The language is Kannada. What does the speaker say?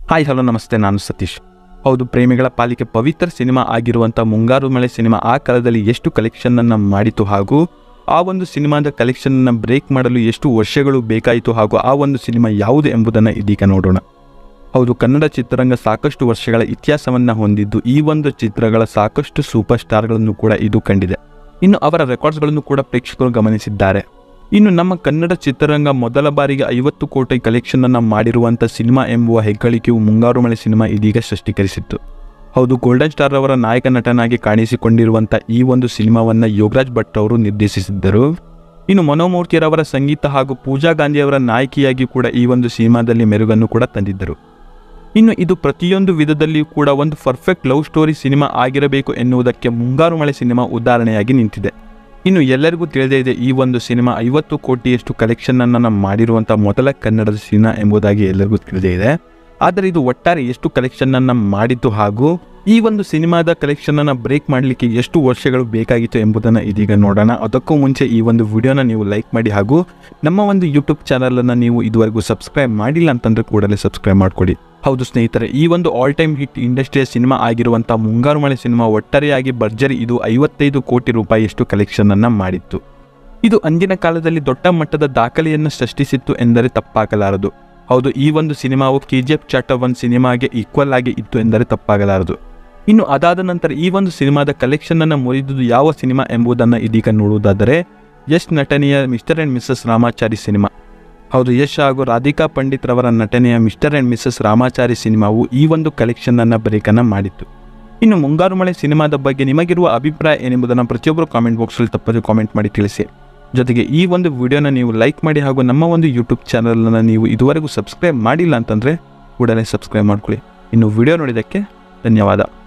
ಹಾಯ್ ಹಲೋ ನಮಸ್ತೆ ನಾನು ಸತೀಶ್ ಹೌದು ಪ್ರೇಮಿಗಳ ಪಾಲಿಕೆ ಪವಿತ್ರ ಸಿನಿಮಾ ಆಗಿರುವಂಥ ಮುಂಗಾರು ಮಳೆ ಸಿನಿಮಾ ಆ ಕಾಲದಲ್ಲಿ ಎಷ್ಟು ಕಲೆಕ್ಷನನ್ನು ಮಾಡಿತು ಹಾಗೂ ಆ ಒಂದು ಸಿನಿಮಾದ ಕಲೆಕ್ಷನನ್ನು ಬ್ರೇಕ್ ಮಾಡಲು ಎಷ್ಟು ವರ್ಷಗಳು ಬೇಕಾಯಿತು ಹಾಗೂ ಆ ಒಂದು ಸಿನಿಮಾ ಯಾವುದು ಎಂಬುದನ್ನು ಇದೀಗ ನೋಡೋಣ ಹೌದು ಕನ್ನಡ ಚಿತ್ರರಂಗ ಸಾಕಷ್ಟು ವರ್ಷಗಳ ಇತಿಹಾಸವನ್ನು ಹೊಂದಿದ್ದು ಈ ಒಂದು ಚಿತ್ರಗಳ ಸಾಕಷ್ಟು ಸೂಪರ್ ಸ್ಟಾರ್ಗಳನ್ನು ಕೂಡ ಇದು ಕಂಡಿದೆ ಇನ್ನು ಅವರ ರೆಕಾರ್ಡ್ಸ್ಗಳನ್ನು ಕೂಡ ಪ್ರೇಕ್ಷಕರು ಗಮನಿಸಿದ್ದಾರೆ ಇನ್ನು ನಮ್ಮ ಕನ್ನಡ ಚಿತ್ರರಂಗ ಮೊದಲ ಬಾರಿಗೆ ಐವತ್ತು ಕೋಟಿ ಕಲೆಕ್ಷನ್ ಅನ್ನ ಮಾಡಿರುವಂಥ ಸಿನಿಮಾ ಎಂಬುವ ಹೆಗ್ಗಳಿಕೆಯು ಮುಂಗಾರು ಮಳೆ ಸಿನಿಮಾ ಇದೀಗ ಸೃಷ್ಟಿಕರಿಸಿತ್ತು ಹೌದು ಗೋಲ್ಡನ್ ಸ್ಟಾರ್ ಅವರ ನಾಯಕ ನಟನಾಗಿ ಕಾಣಿಸಿಕೊಂಡಿರುವಂಥ ಈ ಒಂದು ಸಿನಿಮಾವನ್ನು ಯೋಗರಾಜ್ ಭಟ್ ಅವರು ನಿರ್ದೇಶಿಸಿದ್ದರು ಇನ್ನು ಮನೋಮೂರ್ತಿಯರವರ ಸಂಗೀತ ಹಾಗೂ ಪೂಜಾ ಗಾಂಧಿಯವರ ನಾಯಕಿಯಾಗಿ ಕೂಡ ಈ ಒಂದು ಸಿನಿಮಾದಲ್ಲಿ ಮೆರುಗನ್ನು ಕೂಡ ತಂದಿದ್ದರು ಇನ್ನು ಇದು ಪ್ರತಿಯೊಂದು ವಿಧದಲ್ಲಿಯೂ ಕೂಡ ಒಂದು ಪರ್ಫೆಕ್ಟ್ ಲವ್ ಸ್ಟೋರಿ ಸಿನಿಮಾ ಆಗಿರಬೇಕು ಎನ್ನುವುದಕ್ಕೆ ಮುಂಗಾರು ಮಳೆ ಸಿನಿಮಾ ಉದಾಹರಣೆಯಾಗಿ ನಿಂತಿದೆ ಇನ್ನು ಎಲ್ಲರಿಗೂ ತಿಳಿದೇ ಇದೆ ಈ ಒಂದು ಸಿನಿಮಾ ಐವತ್ತು ಕೋಟಿಯಷ್ಟು ಕಲೆಕ್ಷನ್ ಅನ್ನು ಮಾಡಿರುವಂಥ ಮೊದಲ ಕನ್ನಡದ ಸಿನಿಮಾ ಎಂಬುದಾಗಿ ಎಲ್ಲರಿಗೂ ತಿಳಿದೇ ಇದೆ ಆದರೆ ಇದು ಒಟ್ಟಾರೆ ಎಷ್ಟು ಕಲೆಕ್ಷನ್ ಅನ್ನ ಮಾಡಿತ್ತು ಹಾಗೂ ಈ ಒಂದು ಸಿನಿಮಾದ ಕಲೆಕ್ಷನ್ ಅನ್ನ ಬ್ರೇಕ್ ಮಾಡಲಿಕ್ಕೆ ಎಷ್ಟು ವರ್ಷಗಳು ಬೇಕಾಗಿತ್ತು ಎಂಬುದನ್ನು ಇದೀಗ ನೋಡೋಣ ಅದಕ್ಕೂ ಮುಂಚೆ ಈ ಒಂದು ವಿಡಿಯೋನ ನೀವು ಲೈಕ್ ಮಾಡಿ ಹಾಗೂ ನಮ್ಮ ಒಂದು ಯೂಟ್ಯೂಬ್ ಚಾನಲನ್ನು ನೀವು ಇದುವರೆಗೂ ಸಬ್ಸ್ಕ್ರೈಬ್ ಮಾಡಿಲ್ಲ ಅಂತಂದ್ರೆ ಕೂಡಲೇ ಸಬ್ಸ್ಕ್ರೈಬ್ ಮಾಡ್ಕೊಳ್ಳಿ ಹೌದು ಸ್ನೇಹಿತರೆ ಈ ಒಂದು ಆಲ್ ಟೈಮ್ ಹಿಟ್ ಇಂಡಸ್ಟ್ರಿಯ ಸಿನಿಮಾ ಆಗಿರುವಂಥ ಮುಂಗಾರು ಮಳೆ ಸಿನಿಮಾ ಒಟ್ಟಾರೆಯಾಗಿ ಭರ್ಜರಿ ಇದು ಐವತ್ತೈದು ಕೋಟಿ ರೂಪಾಯಿಯಷ್ಟು ಕಲೆಕ್ಷನ್ ಅನ್ನ ಮಾಡಿತ್ತು ಇದು ಅಂದಿನ ಕಾಲದಲ್ಲಿ ದೊಡ್ಡ ಮಟ್ಟದ ದಾಖಲೆಯನ್ನು ಸೃಷ್ಟಿಸಿತ್ತು ಎಂದರೆ ತಪ್ಪಾಗಲಾರದು ಹೌದು ಈ ಒಂದು ಸಿನಿಮಾವು K G F chapter one ಸಿನಿಮಾಗೆ ಈಕ್ವಲ್ ಆಗಿ ಇತ್ತು ಎಂದರೆ ತಪ್ಪಾಗಲಾರದು ಇನ್ನು ಅದಾದ ನಂತರ ಈ ಒಂದು ಸಿನಿಮಾದ ಕಲೆಕ್ಷನ್ ಅನ್ನು ಮುರಿದುದು ಯಾವ ಸಿನಿಮಾ ಎಂಬುದನ್ನು ಇದೀಗ ನೋಡುವುದಾದರೆ ಯಶ್ ನಟನೆಯ mister and missus Ramachari cinema ಹೌದು ಯಶ್ ಹಾಗೂ ರಾಧಿಕಾ ಪಂಡಿತ್ ರವರ ನಟನೆಯ ಮಿಸ್ಟರ್ ಆ್ಯಂಡ್ ಮಿಸ್ಸಸ್ ರಾಮಾಚಾರಿ ಸಿನಿಮಾವು ಈ ಒಂದು ಕಲೆಕ್ಷನ್ ಅನ್ನ ಬ್ರೇಕನ್ನು ಮಾಡಿತ್ತು ಇನ್ನು ಮುಂಗಾರು ಮಳೆ ಸಿನಿಮಾದ ಬಗ್ಗೆ ನಿಮಗಿರುವ ಅಭಿಪ್ರಾಯ ಏನೆಂಬುದನ್ನು ಪ್ರತಿಯೊಬ್ಬರು ಕಾಮೆಂಟ್ ಬಾಕ್ಸಲ್ಲಿ ತಪ್ಪದೆ ಕಾಮೆಂಟ್ ಮಾಡಿ ತಿಳಿಸಿ ಜೊತೆಗೆ ಈ ಒಂದು ವಿಡಿಯೋನ ನೀವು ಲೈಕ್ ಮಾಡಿ ಹಾಗೂ ನಮ್ಮ ಒಂದು ಯೂಟ್ಯೂಬ್ ಚಾನಲನ್ನು ನೀವು ಇದುವರೆಗೂ ಸಬ್ಸ್ಕ್ರೈಬ್ ಮಾಡಿಲ್ಲ ಅಂತಂದರೆ ಕೂಡಲೇ ಸಬ್ಸ್ಕ್ರೈಬ್ ಮಾಡ್ಕೊಳ್ಳಿ ಇನ್ನು ವಿಡಿಯೋ ನೋಡಿದ್ದಕ್ಕೆ ಧನ್ಯವಾದ